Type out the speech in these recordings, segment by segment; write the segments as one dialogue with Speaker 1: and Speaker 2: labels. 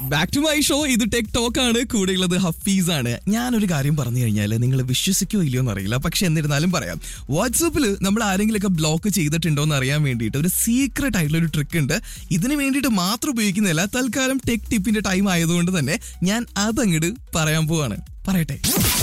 Speaker 1: back to my show ഇത് tech talk ആണ് കൂടെയുള്ളത് ഹഫീസ് ആണ് ഞാനൊരു കാര്യം പറഞ്ഞു കഴിഞ്ഞാൽ നിങ്ങൾ വിശ്വസിക്കോ ഇല്ലയോ എന്നറിയില്ല പക്ഷെ എന്നിരുന്നാലും പറയാം വാട്സപ്പിൽ നമ്മൾ ആരെങ്കിലുമൊക്കെ ബ്ലോക്ക് ചെയ്തിട്ടുണ്ടോ എന്ന് അറിയാൻ വേണ്ടിയിട്ട് ഒരു സീക്രട്ട് ആയിട്ടുള്ള ഒരു ട്രിക്ക് ഉണ്ട് ഇതിന് വേണ്ടിയിട്ട് മാത്രം ഉപയോഗിക്കുന്നില്ല തൽക്കാലം ടെക് ടിപ്പിന്റെ ടൈം ആയതുകൊണ്ട് തന്നെ ഞാൻ അതങ്ങോട്ട് പറയാൻ പോവാണ് പറയട്ടെ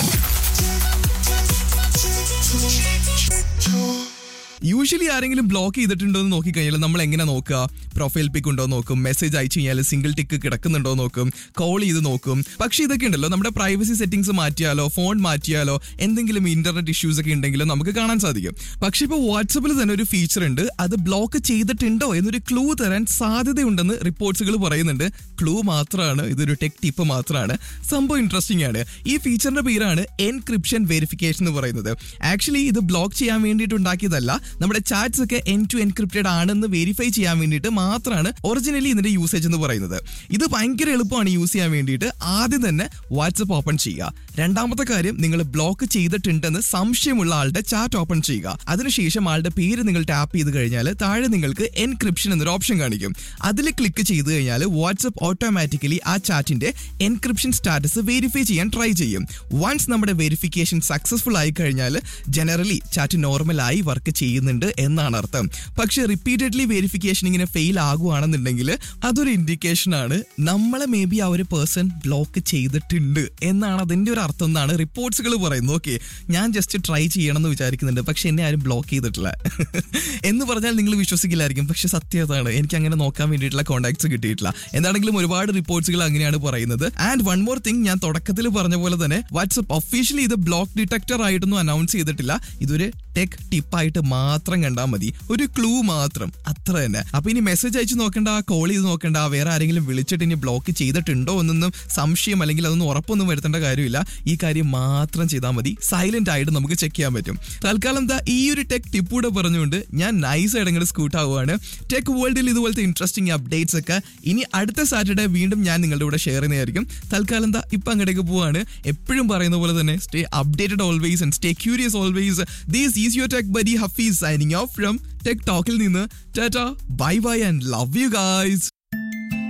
Speaker 1: യൂഷ്വലി ആരെങ്കിലും ബ്ലോക്ക് ചെയ്തിട്ടുണ്ടോ എന്ന് നോക്കിക്കഴിഞ്ഞാൽ നമ്മൾ എങ്ങനെ നോക്കുക പ്രൊഫൈൽ പിക്ക് ഉണ്ടോ എന്ന് നോക്കും മെസ്സേജ് അയച്ചു കഴിഞ്ഞാൽ സിംഗിൾ ടിക്ക് കിടക്കുന്നുണ്ടോ എന്ന് നോക്കും കോൾ ചെയ്ത് നോക്കും പക്ഷേ ഇതൊക്കെ ഉണ്ടല്ലോ നമ്മുടെ പ്രൈവസി സെറ്റിംഗ്സ് മാറ്റിയാലോ ഫോൺ മാറ്റിയാലോ എന്തെങ്കിലും ഇന്റർനെറ്റ് ഇഷ്യൂസ് ഒക്കെ ഉണ്ടെങ്കിലോ നമുക്ക് കാണാൻ സാധിക്കും പക്ഷേ ഇപ്പോൾ വാട്സപ്പിൽ തന്നെ ഒരു ഫീച്ചർ ഉണ്ട് അത് ബ്ലോക്ക് ചെയ്തിട്ടുണ്ടോ എന്നൊരു ക്ലൂ തരാൻ സാധ്യതയുണ്ടെന്ന് റിപ്പോർട്ട്സുകൾ പറയുന്നുണ്ട് ക്ലൂ മാത്രമാണ് ഇതൊരു ടെക് ടിപ്പ് മാത്രമാണ് സംഭവം ഇൻട്രസ്റ്റിംഗ് ആണ് ഈ ഫീച്ചറിന്റെ പേരാണ് എൻക്രിപ്ഷൻ വെരിഫിക്കേഷൻ എന്ന് പറയുന്നത് ആക്ച്വലി ഇത് ബ്ലോക്ക് ചെയ്യാൻ വേണ്ടിയിട്ട് ഉണ്ടാക്കിയതല്ല നമ്മുടെ ചാറ്റ്സ് ഒക്കെ എൻ ടു എൻക്രിപ്റ്റഡ് ആണെന്ന് വെരിഫൈ ചെയ്യാൻ വേണ്ടിയിട്ട് മാത്രമാണ് ഒറിജിനലി ഇതിന്റെ യൂസേജ് എന്ന് പറയുന്നത് ഇത് ഭയങ്കര എളുപ്പമാണ് യൂസ് ചെയ്യാൻ വേണ്ടിയിട്ട് ആദ്യം തന്നെ വാട്സപ്പ് ഓപ്പൺ ചെയ്യുക രണ്ടാമത്തെ കാര്യം നിങ്ങൾ ബ്ലോക്ക് ചെയ്തിട്ടുണ്ടെന്ന് സംശയമുള്ള ആളുടെ ചാറ്റ് ഓപ്പൺ ചെയ്യുക അതിനുശേഷം ആളുടെ പേര് നിങ്ങൾ ടാപ്പ് ചെയ്ത് കഴിഞ്ഞാൽ താഴെ നിങ്ങൾക്ക് എൻക്രിപ്ഷൻ എന്നൊരു ഓപ്ഷൻ കാണിക്കും അതിൽ ക്ലിക്ക് ചെയ്ത് കഴിഞ്ഞാൽ വാട്സപ്പ് ഓട്ടോമാറ്റിക്കലി ആ ചാറ്റിന്റെ എൻക്രിപ്ഷൻ സ്റ്റാറ്റസ് വെരിഫൈ ചെയ്യാൻ ട്രൈ ചെയ്യും വൺസ് നമ്മുടെ വെരിഫിക്കേഷൻ സക്സസ്ഫുൾ ആയി കഴിഞ്ഞാൽ ജനറലി ചാറ്റ് നോർമലായി വർക്ക് ചെയ്യുന്നുണ്ട് എന്നാണ് അർത്ഥം പക്ഷെ റിപ്പീറ്റഡ്ലി വെരിഫിക്കേഷൻ ഇങ്ങനെ ഫെയിൽ ആകുവാണെന്നുണ്ടെങ്കിൽ അതൊരു ഇൻഡിക്കേഷൻ ആണ് നമ്മളെ മേ ബി ആ ഒരു പേഴ്സൺ ബ്ലോക്ക് ചെയ്തിട്ടുണ്ട് എന്നാണ് അതിന്റെ ഒരു അർത്ഥം എന്നാണ് റിപ്പോർട്ട്സുകൾ പറയുന്നത് ഓക്കെ ഞാൻ ജസ്റ്റ് ട്രൈ ചെയ്യണം എന്ന് വിചാരിക്കുന്നുണ്ട് പക്ഷെ എന്നെ ആരും ബ്ലോക്ക് ചെയ്തിട്ടില്ല എന്ന് പറഞ്ഞാൽ നിങ്ങൾ വിശ്വസിക്കില്ലായിരിക്കും പക്ഷെ സത്യം അതാണ് എനിക്ക് അങ്ങനെ നോക്കാൻ വേണ്ടിയിട്ടുള്ള കോൺടാക്ട്സ് കിട്ടിയിട്ടില്ല എന്താണെങ്കിലും ഒരുപാട് റിപ്പോർട്ട്സുകൾ അങ്ങനെയാണ് പറയുന്നത് ആൻഡ് വൺ മോർ തിങ് ഞാൻ തുടക്കത്തിൽ പറഞ്ഞ പോലെ തന്നെ വാട്സപ്പ് ഒഫീഷ്യലി ഇത് ബ്ലോക്ക് ഡിറ്റക്ടർ ആയിട്ടൊന്നും അനൗൺസ് ചെയ്തിട്ടില്ല ഇതൊരു ടെക് ടിപ്പായിട്ട് മാത്രം കണ്ടാൽ മതി ഒരു ക്ലൂ മാത്രം അത്ര തന്നെ അപ്പൊ ഇനി മെസ്സേജ് അയച്ചു നോക്കണ്ട കോൾ ചെയ്ത് നോക്കണ്ട വേറെ ആരെങ്കിലും വിളിച്ചിട്ട് ഇനി ബ്ലോക്ക് ചെയ്തിട്ടുണ്ടോ എന്നൊന്നും സംശയം അല്ലെങ്കിൽ അതൊന്നും ഉറപ്പൊന്നും വരുത്തേണ്ട കാര്യമില്ല ഈ കാര്യം മാത്രം ചെയ്താൽ മതി സൈലന്റ് ആയിട്ട് നമുക്ക് ചെക്ക് ചെയ്യാൻ പറ്റും തൽക്കാലം എന്താ ഈ ഒരു ടെക് ടിപ്പൂടെ പറഞ്ഞുകൊണ്ട് ഞാൻ നൈസ് ആയിട്ട് അങ്ങോട്ട് സ്കൂട്ട് ആവുകയാണ് ടെക് വേൾഡിൽ ഇതുപോലത്തെ ഇൻട്രസ്റ്റിംഗ് അപ്ഡേറ്റ്സ് ഒക്കെ ഇനി അടുത്ത സാറ്റർഡേ വീണ്ടും ഞാൻ നിങ്ങളുടെ കൂടെ ഷെയർ ചെയ്യുന്നതായിരിക്കും തൽക്കാലം എന്താ ഇപ്പൊ അങ്ങോട്ടേക്ക് പോവാണ് എപ്പോഴും പറയുന്ന പോലെ തന്നെ stay updated always and stay curious always these is your tech buddy Hafeez signing off from tech ടോക്കിൽ നിന്ന് tata bye bye and love you guys